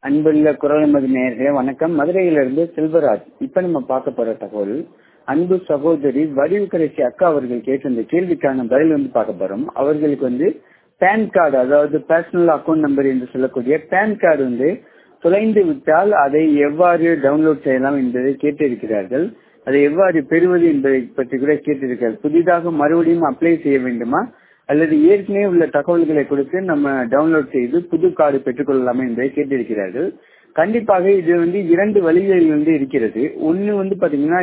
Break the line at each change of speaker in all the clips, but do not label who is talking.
அன்புள்ள குரலமது நேர்களே வணக்கம் மதுரையிலிருந்து செல்வராஜ் இப்ப நம்ம பார்க்க போற தகவல் அன்பு சகோதரி வடிவுக்கரசி அக்கா அவர்கள் கேட்டிருந்த கேள்விக்கான பதில் வந்து பார்க்க போறோம் அவர்களுக்கு வந்து பேன் கார்டு அதாவது பர்சனல் அக்கௌண்ட் நம்பர் என்று சொல்லக்கூடிய பேன் கார்டு வந்து தொலைந்து விட்டால் அதை எவ்வாறு டவுன்லோட் செய்யலாம் என்பதை கேட்டிருக்கிறார்கள் அதை எவ்வாறு பெறுவது என்பதை பற்றி கூட கேட்டிருக்கிறார் புதிதாக மறுபடியும் அப்ளை செய்ய வேண்டுமா அல்லது ஏற்கனவே உள்ள தகவல்களை கொடுத்து நம்ம டவுன்லோட் செய்து புது கார்டு பெற்றுக்கொள்ளலாமா என்பதை கேட்டிருக்கிறார்கள் கண்டிப்பாக இது வந்து இரண்டு வழிகளில் வந்து இருக்கிறது ஒன்னு வந்து பாத்தீங்கன்னா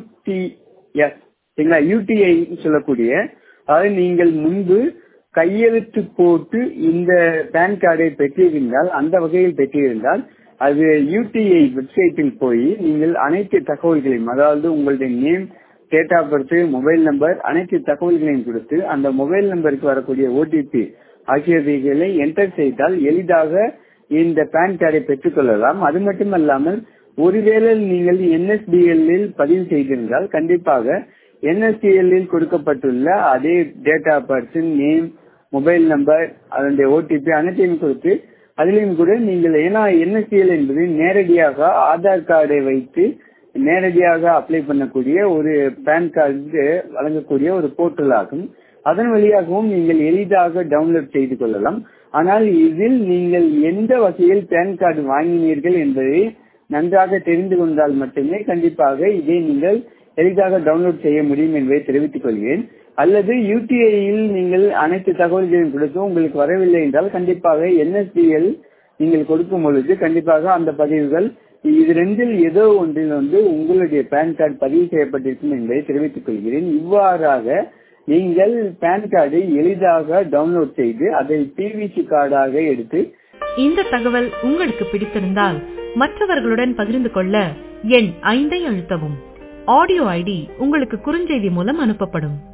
யூடிஎஸ் சரிங்களா யூடிஐ சொல்லக்கூடிய அதாவது நீங்கள் முன்பு கையெழுத்து போட்டு இந்த பேன் கார்டை பெற்றிருந்தால் அந்த வகையில் பெற்றிருந்தால் அது யூடிஐ வெப்சைட்டில் போய் நீங்கள் அனைத்து தகவல்களையும் அதாவது உங்களுடைய name date of birth mobile number அனைத்து தகவல்களையும் கொடுத்து அந்த மொபைல் நம்பருக்கு வரக்கூடிய ஓடிபி ஆகியவைகளை என்டர் செய்தால் எளிதாக இந்த பேன் கார்டை பெற்றுக்கொள்ளலாம் அது மட்டுமல்லாமல் ஒருவேளை நீங்கள் என்எஸ்டிஎல் பதிவு செய்திருந்தால் கண்டிப்பாக என்எஸ்டிஎல் கொடுக்கப்பட்டுள்ள அதே date of birth name mobile number அதனுடைய ஓடிபி அனைத்தையும் கொடுத்து அதிலையும் கூட நீங்கள் ஏன்னா என்எஸ்டிஎல் என்பது நேரடியாக ஆதார் கார்டை வைத்து நேரடியாக அப்ளை பண்ணக்கூடிய ஒரு பேன் கார்டு வழங்கக்கூடிய ஒரு போர்ட்டல் ஆகும் அதன் வழியாகவும் நீங்கள் எளிதாக டவுன்லோட் செய்து கொள்ளலாம் ஆனால் இதில் நீங்கள் எந்த வகையில் பேன் கார்டு வாங்கினீர்கள் என்பதை நன்றாக தெரிந்து கொண்டால் மட்டுமே கண்டிப்பாக இதை நீங்கள் எளிதாக டவுன்லோட் செய்ய முடியும் என்பதை தெரிவித்துக் கொள்கிறேன் அல்லது யூடிஐயில் நீங்கள் அனைத்து தகவல்களையும் கொடுத்து உங்களுக்கு வரவில்லை என்றால் கண்டிப்பாக என்எஸ்டிஎல் நீங்கள் கொடுக்கும் பொழுது கண்டிப்பாக அந்த பதிவுகள் இது ரெண்டில் ஏதோ ஒன்றில் வந்து உங்களுடைய பேன் கார்டு பதிவு செய்யப்பட்டிருக்கும் என்பதை தெரிவித்துக் கொள்கிறேன் இவ்வாறாக நீங்கள் பேன் கார்டை எளிதாக டவுன்லோட் செய்து அதை பிவிசி கார்டாக எடுத்து
இந்த தகவல் உங்களுக்கு பிடித்திருந்தால் மற்றவர்களுடன் பகிர்ந்து கொள்ள எண் ஐந்தை அழுத்தவும் ஆடியோ ஐடி உங்களுக்கு குறுஞ்செய்தி மூலம் அனுப்பப்படும்